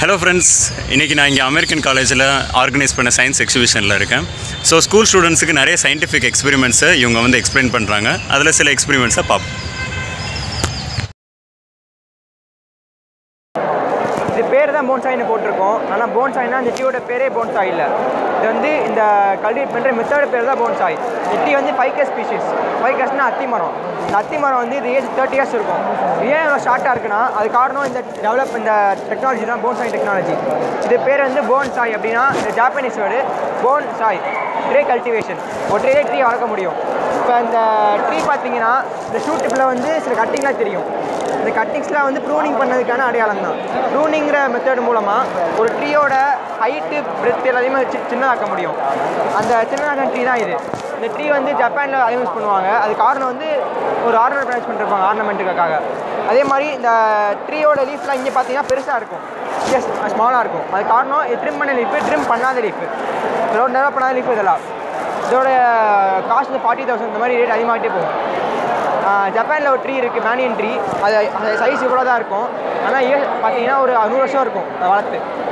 hello friends இன்றைக்கி நான் இங்கே அமெரிக்கன் காலேஜில் ஆர்கனைஸ் பண்ண சயின்ஸ் எக்ஸிபிஷனில் இருக்கேன் ஸோ ஸ்கூல் ஸ்டூடெண்ட்ஸுக்கு நிறைய சயின்டிஃபிக் எக்ஸ்பெரிமெண்ட்ஸை இவங்க வந்து எக்ஸ்பிளைன் பண்ணுறாங்க அதில் சில எக்ஸ்பெரிமெண்ட்ஸை பார்ப்போம் இது பேர் தான் போன்சாயின்னு போட்டிருக்கோம் ஆனால் போன்சாய்னா இந்த டீயோட பேரே போன்சாய் இல்லை இது வந்து இந்த கல்டிவேட் பண்ணுற மெத்தட் பேர் தான் போன்சாய் இந்த டீ வந்து ஃபைவ் கே ஸ்பீஷிஸ் ஃபைவ் கேஸ்னா அத்தி மரம் இந்த அத்தி மரம் வந்து இது ஏஜ் தேர்ட்டி இயர்ஸ் இருக்கும் ஏன் இவ்வளோ ஷார்ட்டாக இருக்குன்னா அது காரணம் இந்த டெவலப் இந்த டெக்னாலஜி தான் போன்சாய் டெக்னாலஜி இது பேர் வந்து போன்சாய் அப்படின்னா இந்த Japanese word bon sai tray cultivation ஒரு ட்ரே ட்ரீ வளர்க்க முடியும் இப்போ இந்த ட்ரீ பார்த்தீங்கன்னா இந்த ஷூட் டிப்பில் வந்து சில கட்டிங்லாம் தெரியும் இந்த கட்டிங்ஸ்லாம் வந்து ப்ரூனிங் பண்ணதுக்கான அடையாளம் தான் ப்ரூனிங்கிற மெத்தட் மூலமாக ஒரு ட்ரீயோட ஹைட்டு பிரெத் எல்லாத்தையுமே சி சின்னதாக்க முடியும் அந்த சின்னதாக்க ட்ரீ தான் இது இந்த ட்ரீ வந்து ஜப்பானில் அதை யூஸ் பண்ணுவாங்க அது காரணம் வந்து ஒரு ஆர்னமெண்ட் மேனேஜ் பண்ணிருப்பாங்க ஆர்னமெண்ட்டுக்காக அதே மாதிரி இந்த ட்ரீயோட லீஃப்லாம் இங்கே பார்த்தீங்கன்னா பெருசாக இருக்கும் இங்கே ஸ்மாலாக இருக்கும் அது காரணம் இது ட்ரிம் பண்ண லீஃபு ட்ரிம் பண்ணாத லீஃபு இதோட டெவலப் பண்ணாத லீஃப் இதெல்லாம் இதோட காஸ்ட் வந்து ஃபார்ட்டி தௌசண்ட் இந்த மாதிரி ரேட் அதிகமாகிட்டே போகும் ஜப்பானில் ஒரு ட்ரீ இருக்குது மேனியன் ட்ரீ அது அந்த சைஸ் இவ்வளோ தான் இருக்கும் ஆனால் இயர் பார்த்தீங்கன்னா ஒரு நூறு வருஷம் இருக்கும் அதை வளர்த்து